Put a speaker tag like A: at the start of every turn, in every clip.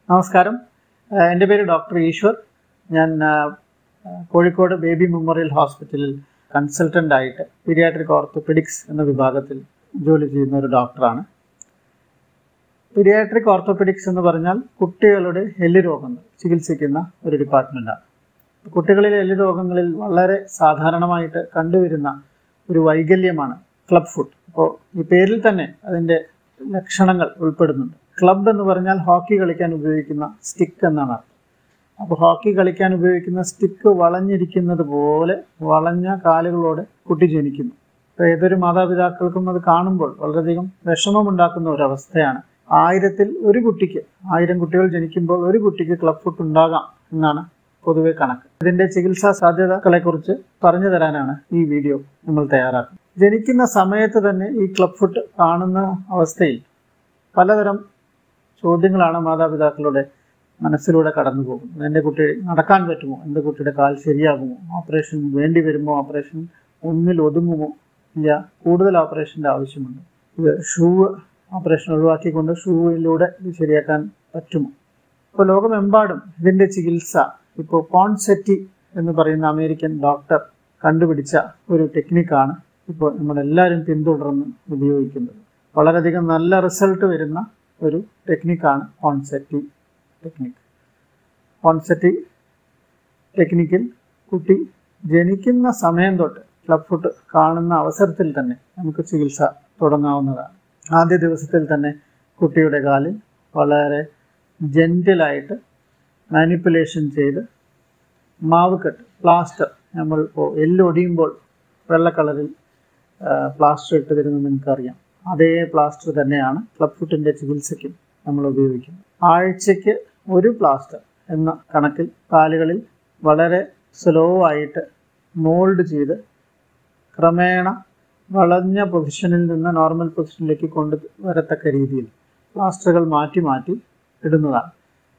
A: നമസ്കാരം ഏഹ് എൻ്റെ പേര് ഡോക്ടർ ഈശ്വർ ഞാൻ ആഹ്, കോഴിക്കോട് ബേബി മെമ്മോറിയൽ ഹോസ്പിറ്റലിൽ കൺസൾട്ടൻ്റ് ആയിട്ട് പീഡിയാട്രിക് ഓർത്തോപെഡിക്സ് എന്ന വിഭാഗത്തിൽ ജോലി ചെയ്യുന്ന ഒരു ഡോക്ടറാണ് പീഡിയാട്രിക് ഓർത്തോപെഡിക്സ് എന്ന് പറഞ്ഞാൽ കുട്ടികളുടെ എല്ല് രോഗങ്ങൾ ചികിത്സിക്കുന്ന ഒരു ഡിപ്പാർട്ട്മെൻറ്റാണ് കുട്ടികളിലെ എല്ല് രോഗങ്ങളിൽ വളരെ സാധാരണമായിട്ട് കണ്ടുവരുന്ന ഒരു വൈകല്യമാണ് ക്ലബ് ഫുഡ് അപ്പോൾ ഈ പേരിൽ തന്നെ അതിൻ്റെ ലക്ഷണങ്ങൾ ഉൾപ്പെടുന്നുണ്ട് ക്ലബ് എന്ന് പറഞ്ഞാൽ ഹോക്കി കളിക്കാൻ ഉപയോഗിക്കുന്ന സ്റ്റിക്ക് എന്നാണ് അർത്ഥം അപ്പോൾ ഹോക്കി കളിക്കാൻ ഉപയോഗിക്കുന്ന സ്റ്റിക്ക് വളഞ്ഞിരിക്കുന്നത് പോലെ വളഞ്ഞ കാലുകളോടെ കുട്ടി ജനിക്കുന്നു അപ്പോൾ ഏതൊരു മാതാപിതാക്കൾക്കും അത് കാണുമ്പോൾ വളരെയധികം വിഷമമുണ്ടാക്കുന്ന ഒരു അവസ്ഥയാണ് ആയിരത്തിൽ ഒരു കുട്ടിക്ക് ആയിരം കുട്ടികൾ ജനിക്കുമ്പോൾ ഒരു കുട്ടിക്ക് ക്ലബ് ഫുട്ട് ഉണ്ടാകാം എന്നാണ് പൊതുവെ കണക്ക് ഇതിന്റെ ചികിത്സാ സാധ്യതകളെ കുറിച്ച് പറഞ്ഞു തരാനാണ് ഈ വീഡിയോ നമ്മൾ തയ്യാറാക്കുന്നത് ജനിക്കുന്ന സമയത്ത് തന്നെ ഈ ക്ലബ് ഫുട്ട് കാണുന്ന അവസ്ഥയിൽ പലതരം ചോദ്യങ്ങളാണ് മാതാപിതാക്കളുടെ മനസ്സിലൂടെ കടന്നു പോകുന്നത് എൻ്റെ കുട്ടി നടക്കാൻ പറ്റുമോ എൻ്റെ കുട്ടിയുടെ കാൽ ശരിയാകുമോ ഓപ്പറേഷൻ വേണ്ടി വരുമോ ഓപ്പറേഷൻ ഒന്നിൽ ഒതുങ്ങുമോ ഇല്ല കൂടുതൽ ഓപ്പറേഷൻ്റെ ആവശ്യമുണ്ട് ഇത് ഷൂ ഓപ്പറേഷൻ ഒഴിവാക്കിക്കൊണ്ട് ഷൂവിലൂടെ ഇത് ശരിയാക്കാൻ പറ്റുമോ ഇപ്പോൾ ലോകമെമ്പാടും ഇതിൻ്റെ ചികിത്സ ഇപ്പോൾ പോൺസെറ്റി എന്ന് പറയുന്ന അമേരിക്കൻ ഡോക്ടർ കണ്ടുപിടിച്ച ഒരു ടെക്നിക്കാണ് ഇപ്പോൾ നമ്മളെല്ലാവരും പിന്തുടർന്ന് ഉപയോഗിക്കുന്നത് വളരെയധികം നല്ല റിസൾട്ട് വരുന്ന ഒരു ടെക്നിക്കാണ് പോൺസെറ്റി ടെക്നിക്ക് പോൺസെറ്റി ടെക്നിക്കിൽ കുട്ടി ജനിക്കുന്ന സമയം തൊട്ട് ക്ലബ് ഫുട്ട് കാണുന്ന അവസരത്തിൽ തന്നെ നമുക്ക് ചികിത്സ തുടങ്ങാവുന്നതാണ് ആദ്യ ദിവസത്തിൽ തന്നെ കുട്ടിയുടെ കാലിൽ വളരെ ജെൻറ്റിലായിട്ട് മാനിപ്പുലേഷൻ ചെയ്ത് മാവ് കെട്ട് പ്ലാസ്റ്റർ നമ്മൾ ഇപ്പോൾ എല്ലൊടിയുമ്പോൾ വെള്ള കളറിൽ പ്ലാസ്റ്റർ ഇട്ട് തരുന്നത് നിങ്ങൾക്കറിയാം അതേ പ്ലാസ്റ്റർ തന്നെയാണ് ക്ലബ് ഫുട്ടിൻ്റെ ചികിത്സയ്ക്കും നമ്മൾ ഉപയോഗിക്കുന്നത് ആഴ്ചയ്ക്ക് ഒരു പ്ലാസ്റ്റർ എന്ന കണക്കിൽ കാലുകളിൽ വളരെ സ്ലോ ആയിട്ട് മോൾഡ് ചെയ്ത് ക്രമേണ വളഞ്ഞ പൊസിഷനിൽ നിന്ന് നോർമൽ പൊസിഷനിലേക്ക് കൊണ്ട് വരത്തക്ക രീതിയിൽ പ്ലാസ്റ്ററുകൾ മാറ്റി മാറ്റി ഇടുന്നതാണ്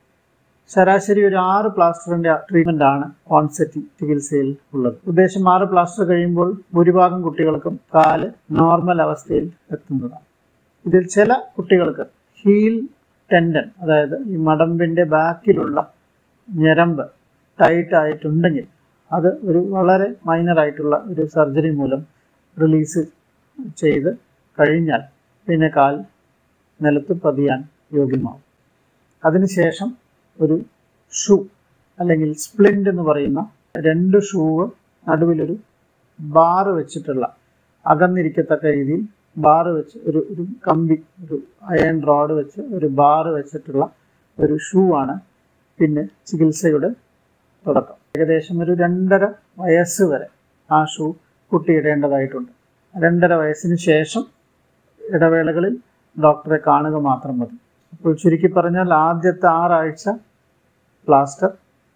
A: ശരാശരി ഒരു ആറ് പ്ലാസ്റ്ററിന്റെ ട്രീറ്റ്മെന്റ് ആണ് കോൺസെപ്റ്റ് ചികിത്സയിൽ ഉള്ളത് ഉദ്ദേശം ആറ് പ്ലാസ്റ്റർ കഴിയുമ്പോൾ ഭൂരിഭാഗം കുട്ടികൾക്കും കാല് നോർമൽ അവസ്ഥയിൽ എത്തുന്നതാണ് ഇതിൽ ചില കുട്ടികൾക്ക് ഹീൽ ടെൻഡൻ അതായത് ഈ മടമ്പിന്റെ ബാക്കിലുള്ള ഞരമ്പ് ടൈറ്റ് ആയിട്ടുണ്ടെങ്കിൽ അത് ഒരു വളരെ മൈനർ ആയിട്ടുള്ള ഒരു സർജറി മൂലം റിലീസ് ചെയ്ത് കഴിഞ്ഞാൽ പിന്നെ കാൽ നിലത്ത് പതിയാൻ യോഗ്യമാവും അതിനുശേഷം ഒരു ഷൂ അല്ലെങ്കിൽ സ്പ്ലിൻ്റ് എന്ന് പറയുന്ന രണ്ട് ഷൂവ് നടുവിലൊരു ബാറ് വെച്ചിട്ടുള്ള അകന്നിരിക്കത്തക്ക രീതിയിൽ ബാറ് വെച്ച് ഒരു ഒരു കമ്പി ഒരു അയൺ റോഡ് വെച്ച് ഒരു ബാറ് വെച്ചിട്ടുള്ള ഒരു ഷൂ ആണ് പിന്നെ ചികിത്സയുടെ തുടക്കം ഏകദേശം ഒരു രണ്ടര വയസ്സ് വരെ ആ ഷൂ കുട്ടിയിടേണ്ടതായിട്ടുണ്ട് രണ്ടര വയസ്സിന് ശേഷം ഇടവേളകളിൽ ഡോക്ടറെ കാണുക മാത്രം മതി അപ്പോൾ ചുരുക്കി പറഞ്ഞാൽ ആദ്യത്തെ ആറാഴ്ച പ്ലാസ്റ്റർ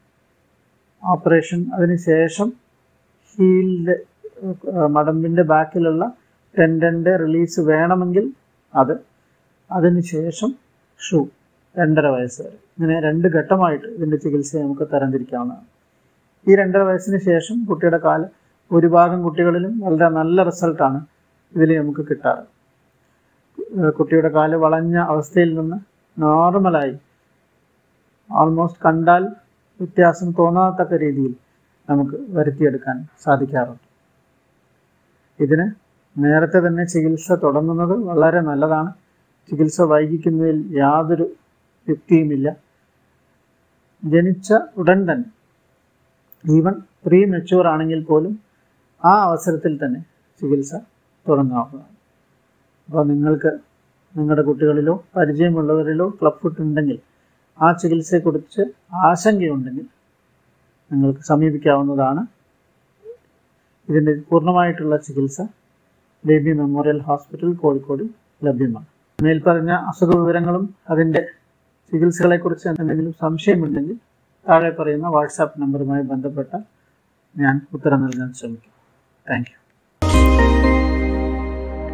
A: ഓപ്പറേഷൻ അതിനുശേഷം ഹീലിൻ്റെ മടമ്പിൻ്റെ ബാക്കിലുള്ള ടെൻഡൻ്റെ റിലീസ് വേണമെങ്കിൽ അത് അതിനുശേഷം ഷൂ രണ്ടര വയസ്സ് വരെ ഇങ്ങനെ രണ്ട് ഘട്ടമായിട്ട് ഇതിൻ്റെ ചികിത്സ നമുക്ക് തരംതിരിക്കാവുന്നതാണ് ഈ രണ്ടര വയസ്സിന് ശേഷം കുട്ടിയുടെ കാല് ഭൂരിഭാഗം കുട്ടികളിലും വളരെ നല്ല റിസൾട്ടാണ് ഇതിൽ നമുക്ക് കിട്ടാറ് ഏഹ് കുട്ടിയുടെ കാല് വളഞ്ഞ അവസ്ഥയിൽ നിന്ന് നോർമലായി ആൾമോസ്റ്റ് കണ്ടാൽ വ്യത്യാസം തോന്നാത്തക്ക രീതിയിൽ നമുക്ക് വരുത്തിയെടുക്കാൻ സാധിക്കാറുണ്ട് ഇതിന് നേരത്തെ തന്നെ ചികിത്സ തുടങ്ങുന്നത് വളരെ നല്ലതാണ് ചികിത്സ വൈകിക്കുന്നതിൽ യാതൊരു യുക്തിയുമില്ല ജനിച്ച ഉടൻ തന്നെ ഈവൻ പ്രീ മെച്യൂർ ആണെങ്കിൽ പോലും ആ അവസരത്തിൽ തന്നെ ചികിത്സ തുടങ്ങാവുന്നതാണ് അപ്പോൾ നിങ്ങൾക്ക് നിങ്ങളുടെ കുട്ടികളിലോ പരിചയമുള്ളവരിലോ ക്ലബ് ഫുഡ് ഉണ്ടെങ്കിൽ ആ ചികിത്സയെക്കുറിച്ച് ആശങ്കയുണ്ടെങ്കിൽ നിങ്ങൾക്ക് സമീപിക്കാവുന്നതാണ് ഇതിൻ്റെ പൂർണ്ണമായിട്ടുള്ള ചികിത്സ ബേബി മെമ്മോറിയൽ ഹോസ്പിറ്റൽ കോഴിക്കോട് ലഭ്യമാണ് മേൽപ്പറഞ്ഞ അസുഖ വിവരങ്ങളും അതിൻ്റെ ചികിത്സകളെക്കുറിച്ച് എന്തെങ്കിലും സംശയമുണ്ടെങ്കിൽ താഴെ പറയുന്ന വാട്സാപ്പ് നമ്പറുമായി ബന്ധപ്പെട്ട ഞാൻ ഉത്തരം നൽകാൻ ശ്രമിക്കും താങ്ക് യു